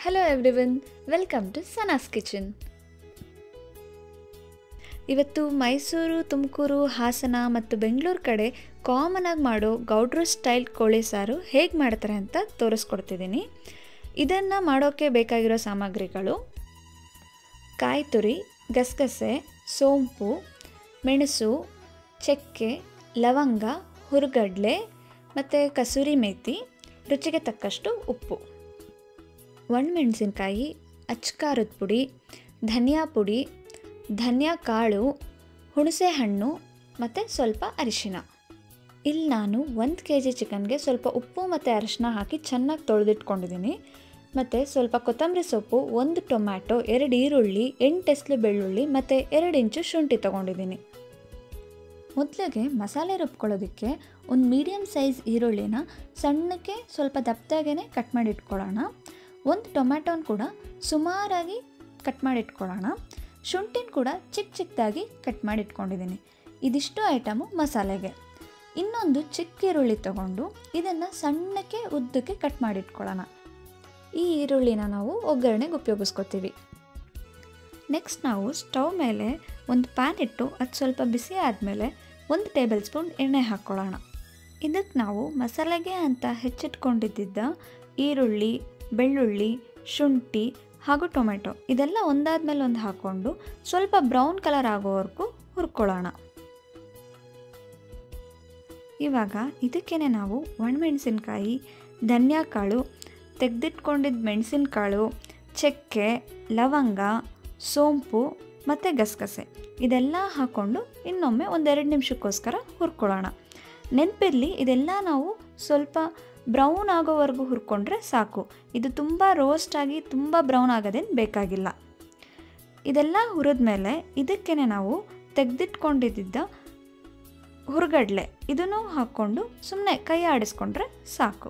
hello everyone welcome to Sana's kitchen ಇವತ್ತು ಮೈಸೂರು ತುಮಕೂರು ಹಾಸನ ಮತ್ತು ಬೆಂಗಳೂರು ಕಡೆ ಕಾಮನ್ ಆಗಿ ಮಾಡೋ ಗೌಡ್ರು ಸ್ಟೈಲ್ ಕೋಳಿ ಸಾರು ಹೇಗೆ ಮಾಡ್ತಾರೆ ಅಂತ ತೋರಿಸ್ಕೊಡ್ತಿದ್ದೀನಿ ಇದನ್ನು ಮಾಡೋಕ್ಕೆ ಬೇಕಾಗಿರೋ ಸಾಮಗ್ರಿಗಳು ಕಾಯಿ ತುರಿ ಗಸಗಸೆ ಸೋಂಪು ಮೆಣಸು ಚಕ್ಕೆ ಲವಂಗ ಹುರುಗಡ್ಲೆ ಮತ್ತು ಕಸೂರಿ ಮೇಥಿ ರುಚಿಗೆ ತಕ್ಕಷ್ಟು ಉಪ್ಪು ಒಣಮೆಣಸಿನ್ಕಾಯಿ ಅಚ್ಕಾರದ ಪುಡಿ ಧನಿಯಾ ಪುಡಿ ಧನಿಯಾ ಕಾಳು ಹುಣಸೆ ಹಣ್ಣು ಮತ್ತು ಸ್ವಲ್ಪ ಅರಿಶಿನ ಇಲ್ಲಿ ನಾನು ಒಂದು ಕೆ ಜಿ ಚಿಕನ್ಗೆ ಸ್ವಲ್ಪ ಉಪ್ಪು ಮತ್ತು ಅರಿಶಿನ ಹಾಕಿ ಚೆನ್ನಾಗಿ ತೊಳೆದಿಟ್ಕೊಂಡಿದ್ದೀನಿ ಮತ್ತು ಸ್ವಲ್ಪ ಕೊತ್ತಂಬರಿ ಸೊಪ್ಪು ಒಂದು ಟೊಮ್ಯಾಟೊ ಎರಡು ಈರುಳ್ಳಿ ಎಂಟು ಎಸ್ಲು ಬೆಳ್ಳುಳ್ಳಿ ಮತ್ತು ಎರಡು ಇಂಚು ಶುಂಠಿ ತೊಗೊಂಡಿದ್ದೀನಿ ಮೊದಲಿಗೆ ಮಸಾಲೆ ರುಬ್ಕೊಳ್ಳೋದಕ್ಕೆ ಒಂದು ಮೀಡಿಯಮ್ ಸೈಜ್ ಈರುಳ್ಳಿನ ಸಣ್ಣಕ್ಕೆ ಸ್ವಲ್ಪ ದಪ್ಪದಾಗೇ ಕಟ್ ಮಾಡಿ ಇಟ್ಕೊಳ್ಳೋಣ ಒಂದು ಟೊಮ್ಯಾಟೊನ ಕೂಡ ಸುಮಾರಾಗಿ ಕಟ್ ಮಾಡಿ ಇಟ್ಕೊಳ್ಳೋಣ ಶುಂಠಿನ ಕೂಡ ಚಿಕ್ಕ ಚಿಕ್ಕದಾಗಿ ಕಟ್ ಮಾಡಿ ಇಟ್ಕೊಂಡಿದ್ದೀನಿ ಇದಿಷ್ಟು ಐಟಮು ಮಸಾಲೆಗೆ ಇನ್ನೊಂದು ಚಿಕ್ಕ ಈರುಳ್ಳಿ ತಗೊಂಡು ಇದನ್ನು ಸಣ್ಣಕ್ಕೆ ಉದ್ದಕ್ಕೆ ಕಟ್ ಮಾಡಿ ಇಟ್ಕೊಳ್ಳೋಣ ಈ ಈರುಳ್ಳಿನ ನಾವು ಒಗ್ಗರಣೆಗೆ ಉಪಯೋಗಿಸ್ಕೊತೀವಿ ನೆಕ್ಸ್ಟ್ ನಾವು ಸ್ಟವ್ ಮೇಲೆ ಒಂದು ಪ್ಯಾನ್ ಇಟ್ಟು ಅದು ಸ್ವಲ್ಪ ಬಿಸಿ ಆದಮೇಲೆ ಒಂದು ಟೇಬಲ್ ಸ್ಪೂನ್ ಎಣ್ಣೆ ಹಾಕ್ಕೊಳ್ಳೋಣ ಇದಕ್ಕೆ ನಾವು ಮಸಾಲೆಗೆ ಅಂತ ಹೆಚ್ಚಿಟ್ಕೊಂಡಿದ್ದ ಈರುಳ್ಳಿ ಬೆಳ್ಳುಳ್ಳಿ ಶುಂಠಿ ಹಾಗೂ ಟೊಮೆಟೊ ಇದೆಲ್ಲ ಒಂದಾದ್ಮೇಲೆ ಒಂದು ಹಾಕ್ಕೊಂಡು ಸ್ವಲ್ಪ ಬ್ರೌನ್ ಕಲರ್ ಆಗೋವರೆಗೂ ಹುರ್ಕೊಳ್ಳೋಣ ಇವಾಗ ಇದಕ್ಕೇ ನಾವು ಒಣಮೆಣಸಿನ್ಕಾಯಿ ಧನಿಯಾ ಕಾಳು ತೆಗೆದಿಟ್ಕೊಂಡಿದ್ದ ಮೆಣಸಿನಕಾಳು ಚಕ್ಕೆ ಲವಂಗ ಸೋಂಪು ಮತ್ತು ಗಸಗಸೆ ಇದೆಲ್ಲ ಹಾಕ್ಕೊಂಡು ಇನ್ನೊಮ್ಮೆ ಒಂದೆರಡು ನಿಮಿಷಕ್ಕೋಸ್ಕರ ಹುರ್ಕೊಳ್ಳೋಣ ನೆನಪಿರಲಿ ಇದೆಲ್ಲ ನಾವು ಸ್ವಲ್ಪ ಬ್ರೌನ್ ಆಗೋವರೆಗೂ ಹುರ್ಕೊಂಡ್ರೆ ಸಾಕು ಇದು ತುಂಬ ರೋಸ್ಟ್ ಆಗಿ ತುಂಬ ಬ್ರೌನ್ ಆಗೋದೇನು ಬೇಕಾಗಿಲ್ಲ ಇದೆಲ್ಲ ಹುರಿದ್ಮೇಲೆ ಇದಕ್ಕೇ ನಾವು ತೆಗೆದಿಟ್ಕೊಂಡಿದ್ದ ಹುರುಗಡ್ಲೆ ಇದನ್ನು ಹಾಕ್ಕೊಂಡು ಸುಮ್ಮನೆ ಕೈ ಆಡಿಸ್ಕೊಂಡ್ರೆ ಸಾಕು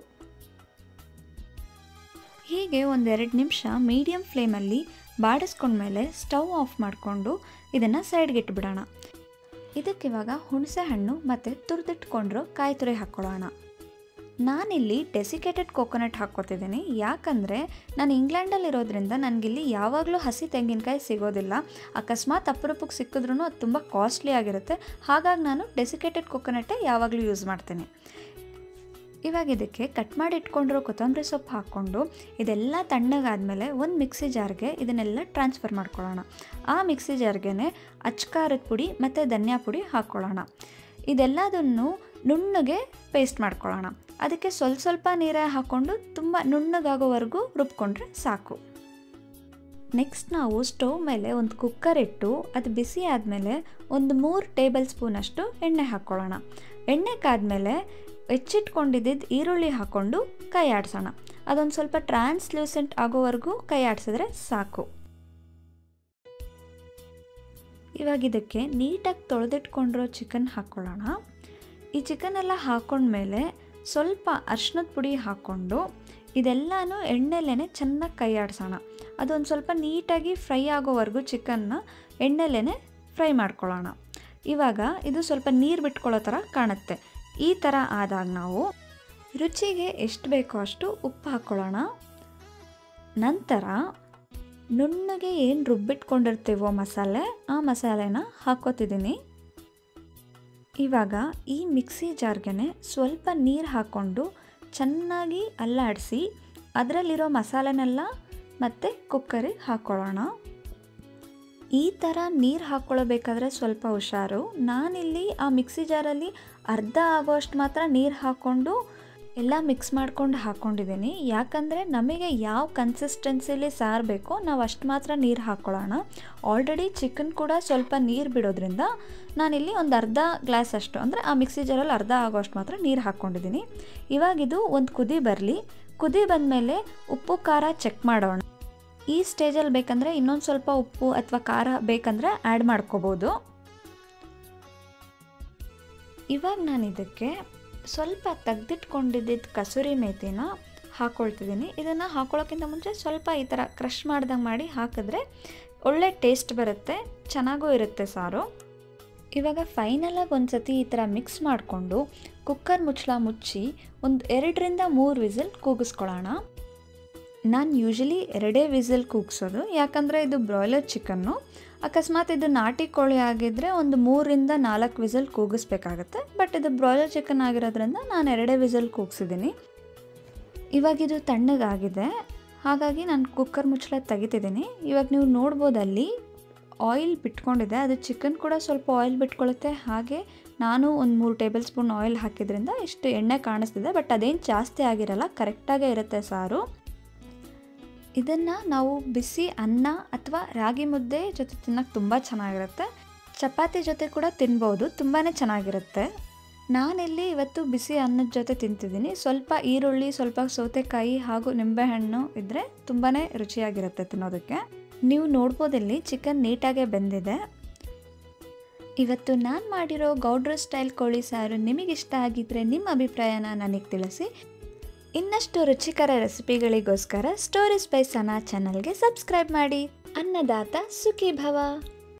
ಹೀಗೆ ಒಂದೆರಡು ನಿಮಿಷ ಮೀಡಿಯಮ್ ಫ್ಲೇಮಲ್ಲಿ ಬಾಡಿಸ್ಕೊಂಡ್ಮೇಲೆ ಸ್ಟವ್ ಆಫ್ ಮಾಡಿಕೊಂಡು ಇದನ್ನು ಸೈಡ್ಗೆ ಇಟ್ಬಿಡೋಣ ಇದಕ್ಕಿವಾಗ ಹುಣಸೆ ಹಣ್ಣು ಮತ್ತು ತುರಿದಿಟ್ಕೊಂಡಿರೋ ಕಾಯಿ ತುರಿ ಹಾಕ್ಕೊಳ್ಳೋಣ ನಾನಿಲ್ಲಿ ಡೆಸಿಕೇಟೆಡ್ ಕೋಕೋನಟ್ ಹಾಕ್ಕೊತಿದ್ದೀನಿ ಯಾಕಂದರೆ ನಾನು ಇಂಗ್ಲೆಂಡಲ್ಲಿರೋದ್ರಿಂದ ನನಗಿಲ್ಲಿ ಯಾವಾಗಲೂ ಹಸಿ ತೆಂಗಿನಕಾಯಿ ಸಿಗೋದಿಲ್ಲ ಅಕಸ್ಮಾತ್ ಅಪರೂಪಕ್ಕೆ ಸಿಕ್ಕಿದ್ರೂ ಅದು ತುಂಬ ಕಾಸ್ಟ್ಲಿ ಆಗಿರುತ್ತೆ ಹಾಗಾಗಿ ನಾನು ಡೆಸಿಕೇಟೆಡ್ ಕೋಕೋನಟ್ಟೇ ಯಾವಾಗಲೂ ಯೂಸ್ ಮಾಡ್ತೀನಿ ಇವಾಗ ಇದಕ್ಕೆ ಕಟ್ ಮಾಡಿ ಇಟ್ಕೊಂಡಿರೋ ಕೊತ್ತಂಬರಿ ಸೊಪ್ಪು ಹಾಕ್ಕೊಂಡು ಇದೆಲ್ಲ ತಣ್ಣಗಾದಮೇಲೆ ಒಂದು ಮಿಕ್ಸಿ ಜಾರ್ಗೆ ಇದನ್ನೆಲ್ಲ ಟ್ರಾನ್ಸ್ಫರ್ ಮಾಡ್ಕೊಳ್ಳೋಣ ಆ ಮಿಕ್ಸಿ ಜಾರ್ಗೆ ಅಚ್ಕಾರದ ಪುಡಿ ಮತ್ತು ಧನಿಯಾ ಪುಡಿ ಹಾಕ್ಕೊಳ್ಳೋಣ ಇದೆಲ್ಲದನ್ನು ನುಣ್ಣಗೆ ಪೇಸ್ಟ್ ಮಾಡ್ಕೊಳ್ಳೋಣ ಅದಕ್ಕೆ ಸ್ವಲ್ಪ ಸ್ವಲ್ಪ ನೀರೇ ಹಾಕ್ಕೊಂಡು ತುಂಬ ನುಣ್ಣಗಾಗೋವರೆಗೂ ರುಬ್ಕೊಂಡ್ರೆ ಸಾಕು ನೆಕ್ಸ್ಟ್ ನಾವು ಸ್ಟವ್ ಮೇಲೆ ಒಂದು ಕುಕ್ಕರ್ ಇಟ್ಟು ಅದು ಬಿಸಿ ಆದಮೇಲೆ ಒಂದು ಮೂರು ಟೇಬಲ್ ಸ್ಪೂನಷ್ಟು ಎಣ್ಣೆ ಹಾಕ್ಕೊಳ್ಳೋಣ ಎಣ್ಣೆ ಕಾದ್ಮೇಲೆ ಹೆಚ್ಚಿಟ್ಕೊಂಡಿದ್ದ ಈರುಳ್ಳಿ ಹಾಕ್ಕೊಂಡು ಕೈ ಆಡಿಸೋಣ ಅದೊಂದು ಸ್ವಲ್ಪ ಟ್ರಾನ್ಸ್ಲೂಸೆಂಟ್ ಆಗೋವರೆಗೂ ಕೈ ಆಡಿಸಿದ್ರೆ ಸಾಕು ಇವಾಗ ಇದಕ್ಕೆ ನೀಟಾಗಿ ತೊಳೆದಿಟ್ಕೊಂಡಿರೋ ಚಿಕನ್ ಹಾಕ್ಕೊಳ್ಳೋಣ ಈ ಚಿಕನ್ ಎಲ್ಲ ಹಾಕ್ಕೊಂಡ್ಮೇಲೆ ಸ್ವಲ್ಪ ಅರ್ಶಿನದ ಪುಡಿ ಹಾಕ್ಕೊಂಡು ಇದೆಲ್ಲನೂ ಎಣ್ಣೆಲೇ ಚೆನ್ನಾಗಿ ಕೈ ಆಡಿಸೋಣ ಅದೊಂದು ಸ್ವಲ್ಪ ನೀಟಾಗಿ ಫ್ರೈ ಆಗೋವರೆಗೂ ಚಿಕನ್ನ ಎಣ್ಣೆಲೇ ಫ್ರೈ ಮಾಡ್ಕೊಳ್ಳೋಣ ಇವಾಗ ಇದು ಸ್ವಲ್ಪ ನೀರು ಬಿಟ್ಕೊಳ್ಳೋ ಥರ ಕಾಣುತ್ತೆ ಈ ಥರ ಆದಾಗ ನಾವು ರುಚಿಗೆ ಎಷ್ಟು ಬೇಕೋ ಅಷ್ಟು ಉಪ್ಪು ಹಾಕ್ಕೊಳ್ಳೋಣ ನಂತರ ನುಣ್ಣಗೆ ಏನು ರುಬ್ಬಿಟ್ಕೊಂಡಿರ್ತೀವೋ ಮಸಾಲೆ ಆ ಮಸಾಲೆನ ಹಾಕ್ಕೋತಿದ್ದೀನಿ ಇವಾಗ ಈ ಮಿಕ್ಸಿ ಜಾರ್ಗೆ ಸ್ವಲ್ಪ ನೀರು ಹಾಕ್ಕೊಂಡು ಚೆನ್ನಾಗಿ ಅಲ್ಲಾಡಿಸಿ ಅದರಲ್ಲಿರೋ ಮಸಾಲೆನೆಲ್ಲ ಮತ್ತೆ ಕುಕ್ಕರಿಗೆ ಹಾಕ್ಕೊಳ್ಳೋಣ ಈ ಥರ ನೀರು ಹಾಕ್ಕೊಳ್ಬೇಕಾದ್ರೆ ಸ್ವಲ್ಪ ಹುಷಾರು ನಾನಿಲ್ಲಿ ಆ ಮಿಕ್ಸಿ ಜಾರಲ್ಲಿ ಅರ್ಧ ಆಗೋಷ್ಟು ಮಾತ್ರ ನೀರು ಹಾಕ್ಕೊಂಡು ಎಲ್ಲ ಮಿಕ್ಸ್ ಮಾಡ್ಕೊಂಡು ಹಾಕ್ಕೊಂಡಿದ್ದೀನಿ ಯಾಕಂದರೆ ನಮಗೆ ಯಾವ ಕನ್ಸಿಸ್ಟೆನ್ಸಿಲಿ ಸಾರು ಬೇಕೋ ನಾವು ಅಷ್ಟು ಮಾತ್ರ ನೀರು ಹಾಕ್ಕೊಳ್ಳೋಣ ಆಲ್ರೆಡಿ ಚಿಕನ್ ಕೂಡ ಸ್ವಲ್ಪ ನೀರು ಬಿಡೋದ್ರಿಂದ ನಾನಿಲ್ಲಿ ಒಂದು ಅರ್ಧ ಗ್ಲಾಸ್ ಅಷ್ಟು ಅಂದರೆ ಆ ಮಿಕ್ಸಿ ಜಾರಲ್ಲಿ ಅರ್ಧ ಆಗೋಷ್ಟು ಮಾತ್ರ ನೀರು ಹಾಕ್ಕೊಂಡಿದ್ದೀನಿ ಇವಾಗಿದು ಒಂದು ಕುದಿ ಬರಲಿ ಕುದಿ ಬಂದಮೇಲೆ ಉಪ್ಪು ಖಾರ ಚೆಕ್ ಮಾಡೋಣ ಈ ಸ್ಟೇಜಲ್ಲಿ ಬೇಕಂದರೆ ಇನ್ನೊಂದು ಸ್ವಲ್ಪ ಉಪ್ಪು ಅಥವಾ ಖಾರ ಬೇಕಂದರೆ ಆ್ಯಡ್ ಮಾಡ್ಕೋಬೋದು ಇವಾಗ ನಾನು ಇದಕ್ಕೆ ಸ್ವಲ್ಪ ತೆಗ್ದಿಟ್ಕೊಂಡಿದ್ದ ಕಸೂರಿ ಮೇಥಿನ ಹಾಕ್ಕೊಳ್ತಿದ್ದೀನಿ ಇದನ್ನು ಹಾಕ್ಕೊಳ್ಳೋಕ್ಕಿಂತ ಮುಂಚೆ ಸ್ವಲ್ಪ ಈ ಥರ ಕ್ರಷ್ ಮಾಡ್ದಂಗೆ ಮಾಡಿ ಹಾಕಿದ್ರೆ ಒಳ್ಳೆ ಟೇಸ್ಟ್ ಬರುತ್ತೆ ಚೆನ್ನಾಗೂ ಇರುತ್ತೆ ಸಾರು ಇವಾಗ ಫೈನಲಾಗಿ ಒಂದು ಸತಿ ಈ ಥರ ಮಿಕ್ಸ್ ಮಾಡಿಕೊಂಡು ಕುಕ್ಕರ್ ಮುಚ್ಚಳ ಮುಚ್ಚಿ ಒಂದು ಎರಡರಿಂದ ಮೂರು ವಿಸಿಲ್ ಕೂಗಿಸ್ಕೊಳ್ಳೋಣ ನಾನು ಯೂಶಲಿ ಎರಡೇ ವಿಸಲ್ ಕೂಗ್ಸೋದು ಯಾಕಂದರೆ ಇದು ಬ್ರಾಯ್ಲರ್ ಚಿಕನ್ನು ಅಕಸ್ಮಾತ್ ಇದು ನಾಟಿ ಕೋಳಿ ಆಗಿದ್ದರೆ ಒಂದು ಮೂರಿಂದ ನಾಲ್ಕು ವಿಸಲ್ ಕೂಗಿಸ್ಬೇಕಾಗತ್ತೆ ಬಟ್ ಇದು ಬ್ರಾಯ್ಲರ್ ಚಿಕನ್ ಆಗಿರೋದ್ರಿಂದ ನಾನು ಎರಡೇ ವಿಸಲ್ ಕೂಗ್ಸಿದ್ದೀನಿ ಇವಾಗಿದು ತಣ್ಣಗಾಗಿದೆ ಹಾಗಾಗಿ ನಾನು ಕುಕ್ಕರ್ ಮುಚ್ಚಳ ತೆಗಿತಿದ್ದೀನಿ ಇವಾಗ ನೀವು ನೋಡ್ಬೋದು ಅಲ್ಲಿ ಆಯಿಲ್ ಬಿಟ್ಕೊಂಡಿದೆ ಅದು ಚಿಕನ್ ಕೂಡ ಸ್ವಲ್ಪ ಆಯಿಲ್ ಬಿಟ್ಕೊಳ್ಳುತ್ತೆ ಹಾಗೆ ನಾನು ಒಂದು ಮೂರು ಟೇಬಲ್ ಸ್ಪೂನ್ ಆಯಿಲ್ ಹಾಕಿದ್ರಿಂದ ಇಷ್ಟು ಎಣ್ಣೆ ಕಾಣಿಸ್ತಿದೆ ಬಟ್ ಅದೇನು ಜಾಸ್ತಿ ಆಗಿರಲ್ಲ ಕರೆಕ್ಟಾಗೇ ಇರುತ್ತೆ ಸಾರು ಇದನ್ನು ನಾವು ಬಿಸಿ ಅನ್ನ ಅಥವಾ ರಾಗಿ ಮುದ್ದೆ ಜೊತೆ ತಿನ್ನೋಕ್ಕೆ ತುಂಬ ಚೆನ್ನಾಗಿರುತ್ತೆ ಚಪಾತಿ ಜೊತೆ ಕೂಡ ತಿನ್ಬೋದು ತುಂಬಾ ಚೆನ್ನಾಗಿರುತ್ತೆ ನಾನಿಲ್ಲಿ ಇವತ್ತು ಬಿಸಿ ಅನ್ನದ ಜೊತೆ ತಿಂತಿದ್ದೀನಿ ಸ್ವಲ್ಪ ಈರುಳ್ಳಿ ಸ್ವಲ್ಪ ಸೌತೆಕಾಯಿ ಹಾಗೂ ನಿಂಬೆಹಣ್ಣು ಇದ್ದರೆ ತುಂಬಾ ರುಚಿಯಾಗಿರುತ್ತೆ ತಿನ್ನೋದಕ್ಕೆ ನೀವು ನೋಡ್ಬೋದಿಲ್ಲಿ ಚಿಕನ್ ನೀಟಾಗೇ ಬೆಂದಿದೆ ಇವತ್ತು ನಾನು ಮಾಡಿರೋ ಗೌಡ್ರ ಸ್ಟೈಲ್ ಕೋಳಿ ಸಾರು ನಿಮಗಿಷ್ಟ ಆಗಿದ್ದರೆ ನಿಮ್ಮ ಅಭಿಪ್ರಾಯನ ನನಗೆ ತಿಳಿಸಿ ಇನ್ನಷ್ಟು ರುಚಿಕರ ರೆಸಿಪಿಗಳಿಗೋಸ್ಕರ ಸ್ಟೋರಿ ಸ್ಪೈಸ್ ಅನ್ನ ಚಾನಲ್ಗೆ ಸಬ್ಸ್ಕ್ರೈಬ್ ಮಾಡಿ ಅನ್ನದಾತ ಸುಖಿ ಭವ